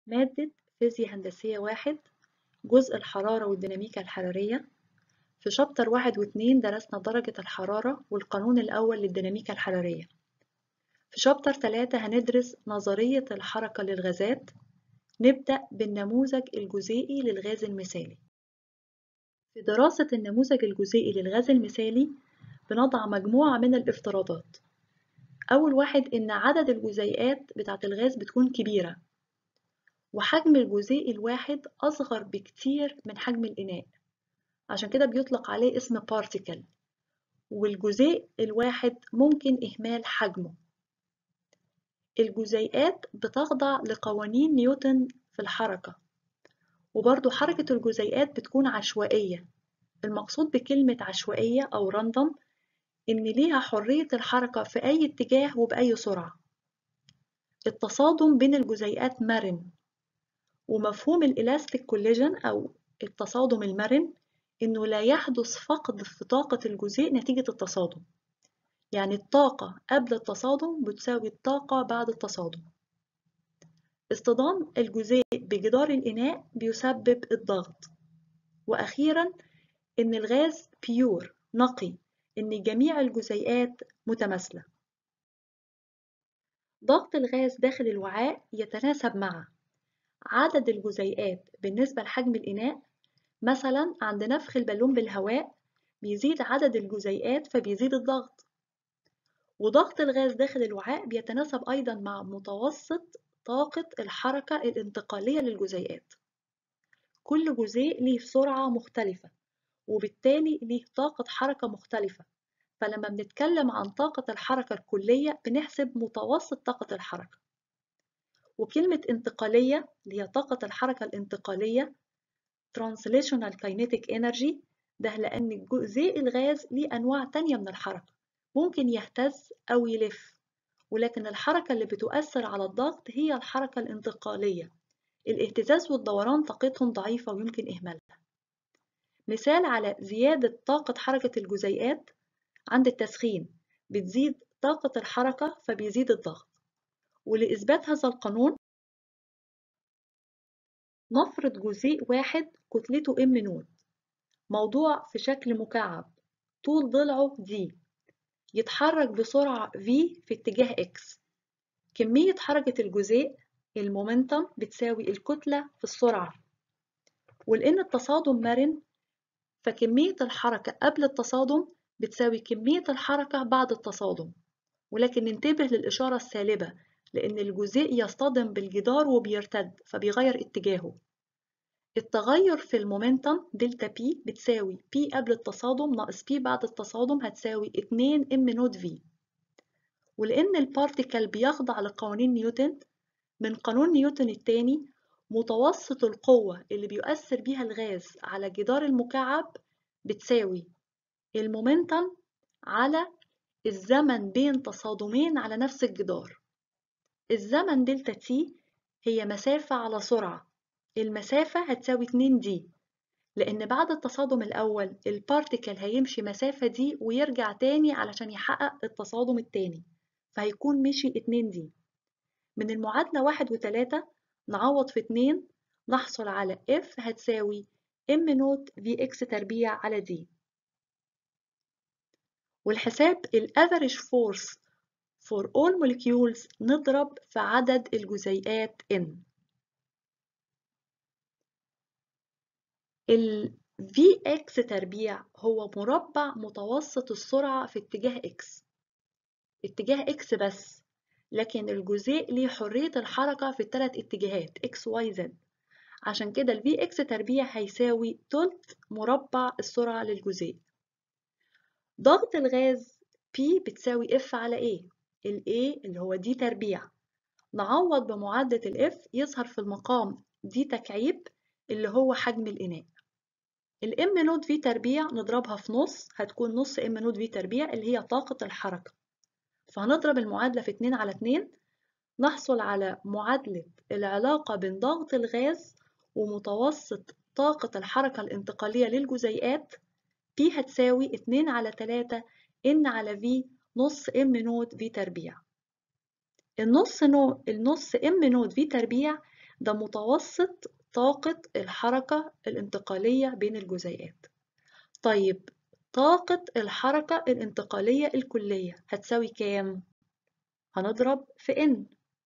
مادة فيزياء هندسية واحد جزء الحرارة والديناميكا الحرارية في شابتر واحد واتنين درسنا درجة الحرارة والقانون الأول للديناميكا الحرارية في شابتر تلاتة هندرس نظرية الحركة للغازات نبدأ بالنموذج الجزيئي للغاز المثالي في دراسة النموذج الجزيئي للغاز المثالي بنضع مجموعة من الافتراضات أول واحد إن عدد الجزيئات بتاعة الغاز بتكون كبيرة وحجم الجزيء الواحد أصغر بكتير من حجم الإناء عشان كده بيطلق عليه اسم بارتيكل والجزيء الواحد ممكن إهمال حجمه الجزيئات بتخضع لقوانين نيوتن في الحركة وبرضو حركة الجزيئات بتكون عشوائية المقصود بكلمة عشوائية أو راندوم إن ليها حرية الحركة في أي اتجاه وبأي سرعة التصادم بين الجزيئات مرن ومفهوم الإلاستيك كوليجن أو التصادم المرن إنه لا يحدث فقد في طاقة الجزيء نتيجة التصادم يعني الطاقة قبل التصادم بتساوي الطاقة بعد التصادم اصطدام الجزيء بجدار الإناء بيسبب الضغط وأخيرا إن الغاز بيور نقي إن جميع الجزيئات متماثلة ضغط الغاز داخل الوعاء يتناسب مع عدد الجزيئات بالنسبة لحجم الإناء مثلا عند نفخ البالون بالهواء بيزيد عدد الجزيئات فبيزيد الضغط وضغط الغاز داخل الوعاء بيتناسب أيضا مع متوسط طاقة الحركة الانتقالية للجزيئات كل جزيء ليه سرعة مختلفة وبالتالي ليه طاقة حركة مختلفة فلما بنتكلم عن طاقة الحركة الكلية بنحسب متوسط طاقة الحركة وكلمة انتقالية اللي هي طاقة الحركة الانتقالية Translational Kinetic Energy ده لأن جزيء الغاز ليه أنواع تانية من الحركة ممكن يهتز أو يلف ولكن الحركة اللي بتؤثر على الضغط هي الحركة الانتقالية الاهتزاز والدوران طاقتهم ضعيفة ويمكن إهمالها مثال على زيادة طاقة حركة الجزيئات عند التسخين بتزيد طاقة الحركة فبيزيد الضغط ولإثبات هذا القانون نفرض جزيء واحد كتلته ام نوت موضوع في شكل مكعب طول ضلعه دي يتحرك بسرعة v في اتجاه x كمية حركة الجزيء المومنتم بتساوي الكتلة في السرعة ولأن التصادم مرن فكمية الحركة قبل التصادم بتساوي كمية الحركة بعد التصادم ولكن ننتبه للإشارة السالبة لأن الجزيء يصطدم بالجدار وبيرتد فبيغير اتجاهه التغير في المومنتم دلتا بي بتساوي بي قبل التصادم ناقص بي بعد التصادم هتساوي 2 ام نوت في ولأن البارتيكل بيخضع لقوانين نيوتن من قانون نيوتن الثاني متوسط القوة اللي بيؤثر بيها الغاز على جدار المكعب بتساوي المومنتم على الزمن بين تصادمين على نفس الجدار الزمن دلتا تي هي مسافة على سرعة المسافة هتساوي 2 دي لأن بعد التصادم الأول البارتيكل هيمشي مسافة دي ويرجع تاني علشان يحقق التصادم التاني فهيكون مشي 2 دي من المعادلة واحد وتلاتة نعوض في اتنين نحصل على F هتساوي M نوت في إكس تربيع على دي والحساب ال average force for all molecules نضرب في عدد الجزيئات N ال Vx تربيع هو مربع متوسط السرعة في اتجاه x اتجاه x بس لكن الجزيء ليه حرية الحركة في الثلاث اتجاهات x y z عشان كده ال Vx تربيع هيساوي تلت مربع السرعة للجزيء ضغط الغاز P بتساوي F على A ال A اللي هو دي تربيع نعوض بمعادلة ال F يظهر في المقام دي تكعيب اللي هو حجم الإناء ال M نود V تربيع نضربها في نص هتكون نص M نود V تربيع اللي هي طاقة الحركة فهنضرب المعادلة في 2 على 2 نحصل على معادلة العلاقة بين ضغط الغاز ومتوسط طاقة الحركة الانتقالية للجزيئات P هتساوي 2 على 3 N على V نص M نود V تربيع النص نو النص M نود V تربيع ده متوسط طاقة الحركة الانتقالية بين الجزيئات طيب طاقة الحركة الانتقالية الكلية هتساوي كام؟ هنضرب في N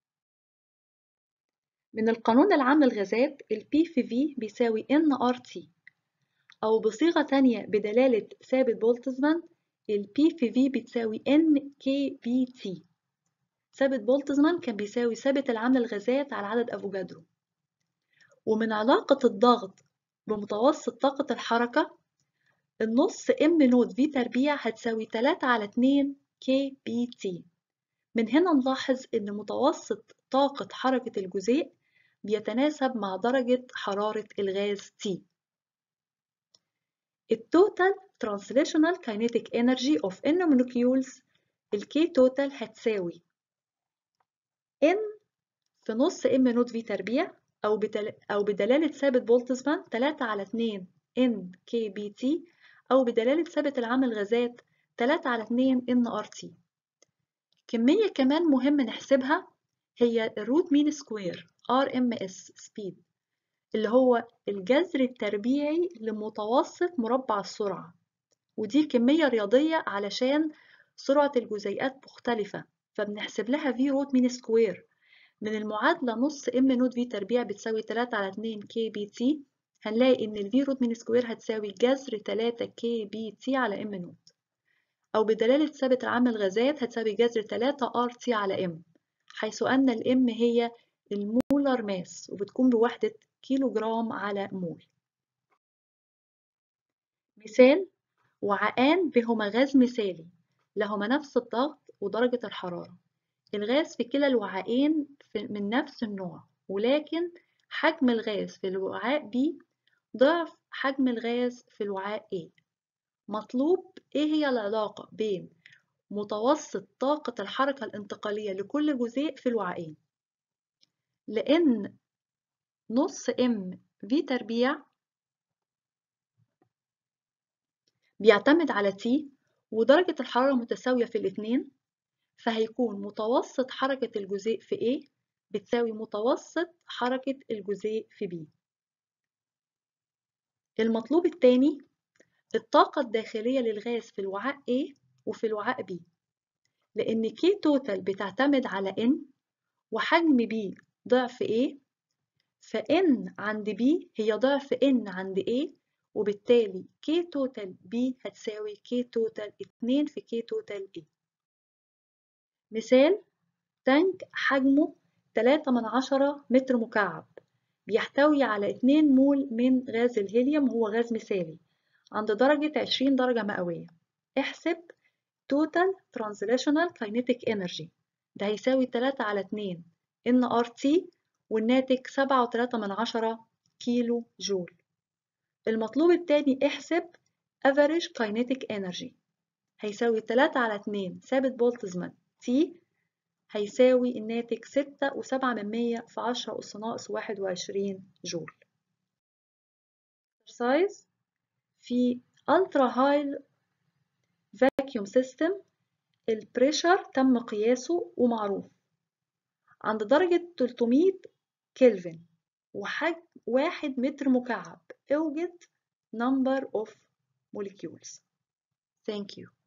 من القانون العام للغازات ال P في V بيساوي nRT أو بصيغة تانية بدلالة ثابت بولتزمان ال P في V بتساوي NKBT ثابت بولتزمان كان بيساوي ثابت العام للغازات على عدد أفوجادرو ومن علاقة الضغط بمتوسط طاقة الحركة النص ام نود في تربيع هتساوي 3 على 2 كي بي تي من هنا نلاحظ ان متوسط طاقة حركة الجزيء بيتناسب مع درجة حرارة الغاز T. التوتال translational kinetic energy of N molecules ال K total هتساوي N في نص M نود V تربيع أو, بدل... أو بدلالة ثابت بولتزمان 3 على 2 N K B T أو بدلالة ثابت العام الغازات 3 على 2 NRT كمية كمان مهم نحسبها هي الروت مين سكوير RMS speed اللي هو الجذر التربيعي لمتوسط مربع السرعة ودي كمية رياضية علشان سرعة الجزيئات مختلفة فبنحسب لها في روت مين سكوير من المعادلة نص ام نود في تربيع بتساوي 3 على 2 كي بي تي هنلاقي إن الفي روت مين سكوير هتساوي جذر 3 كي بي تي على ام نود أو بدلالة ثابت العام الغازات هتساوي جذر 3 ار تي على ام حيث أن الام هي المولر ماس وبتكون بوحدة كيلو جرام على مول مثال وعاءان بهما غاز مثالي لهما نفس الضغط ودرجة الحرارة الغاز في كلا الوعاءين من نفس النوع ولكن حجم الغاز في الوعاء B ضعف حجم الغاز في الوعاء A مطلوب إيه هي العلاقة بين متوسط طاقة الحركة الانتقالية لكل جزيء في الوعاءين لأن نص M V تربيع بيعتمد على T ودرجة الحرارة متساوية في الاتنين فهيكون متوسط حركة الجزيء في A بتساوي متوسط حركة الجزيء في B المطلوب الثاني الطاقة الداخلية للغاز في الوعاء A وفي الوعاء B لأن K توتال بتعتمد على N وحجم B ضعف A فN عند B هي ضعف N عند A وبالتالي K توتال B هتساوي K توتال 2 في K توتال A مثال تانك حجمه 3 من عشرة متر مكعب بيحتوي على 2 مول من غاز الهيليوم هو غاز مثالي عند درجة 20 درجة مئوية احسب total translational kinetic energy ده هيساوي 3 على 2 NRT والناتج 7.3 من عشرة كيلو جول المطلوب التاني احسب average kinetic energy هيساوي 3 على 2 ثابت بولتزمان T هيساوي الناتج ستة وسبعة من مية في عشرة أس ناقص واحد وعشرين جول. exercise في ultra high vacuum system البريشر تم قياسه ومعروف عند درجة 300 كلفن وحجم واحد متر مكعب اوجد number of molecules. Thank you.